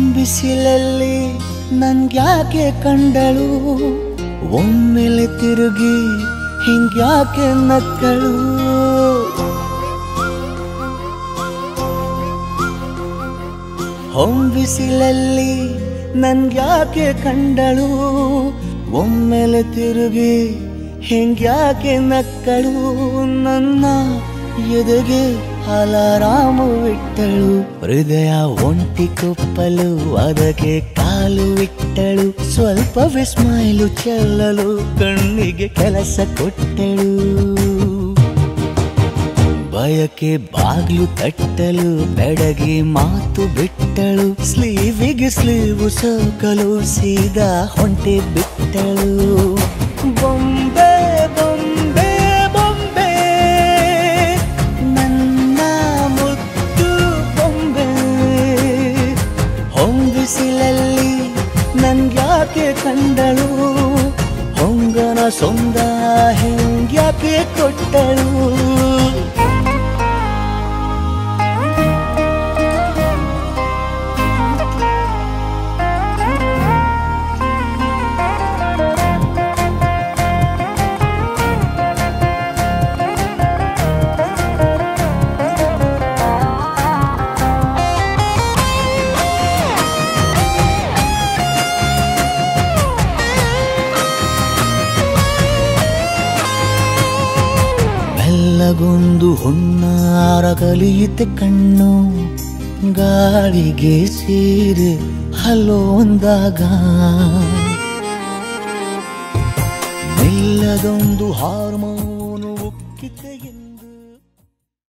ಹೊಂಬಿಸಿಲಲ್ಲಿ ನನ್ಗ್ಯಾಕೆ ಕಂಡಳು ಒಮ್ಮೆಲೆ ತಿರುಗಿ ಹಿಂಗ್ಯಾಕೆ ನಕ್ಕಳು ಹೊಂಬಿಸಿಲಲ್ಲಿ ನನ್ಗ್ಯಾಕೆ ಕಂಡಳು ಒಮ್ಮೆಲೆ ತಿರುಗಿ ಹಿಂಗ್ಯಾಕೆ ನಕ್ಕಳು ನನ್ನ ಎದೆಗೆ ಅಲಾರಾಮು ಇಟ್ಟಳು ಹೃದಯ ಒಂಟಿ ಕೊಪ್ಪಲು ಅದಕ್ಕೆ ಕಾಲು ಇಟ್ಟಳು ಸ್ವಲ್ಪ ವಿಸ್ಮೈಲು ಚೆಲ್ಲಲು ಕಣ್ಣಿಗೆ ಕೆಲಸ ಕೊಟ್ಟಳು ಬಯಕೆ ಬಾಗ್ಲು ತಟ್ಟಲು ಬೆಡಗಿ ಮಾತು ಬಿಟ್ಟಳು ಸ್ಲೀವಿಗೆ ಸ್ಲೀವು ಸೋಕಲು ಸೀದಾ ಹೊಂಟೆ ಬಿಟ್ಟಳು ಬೊಂಬೆ ಬೊಂಬೆ ಬೊಂಬೆ ನನ್ನ ಮುದ್ದು ಬೊಂಬೆ ಹೊಂಬಿಸಿಲಲ್ಲಿ ನನ್ಗ್ಯಾಕೆ ಕಂಡಳು ಹೊಂಗನ ಸೊಂದ ಹೆಂಗ್ಯಾಕೆ ಕೊಟ್ಟಳು ಮೆಲ್ಲಗೊಂದು ಹುಣ್ಣಾರ ಕಲಿಯುತ್ತೆ ಕಣ್ಣು ಗಾಳಿಗೆ ಸೀರೆ ಹಲೋಂದಾಗ ಮೆಲ್ಲದೊಂದು ಹಾರ್ಮೋನು ಉಕ್ಕಿತೆ ಎಂದು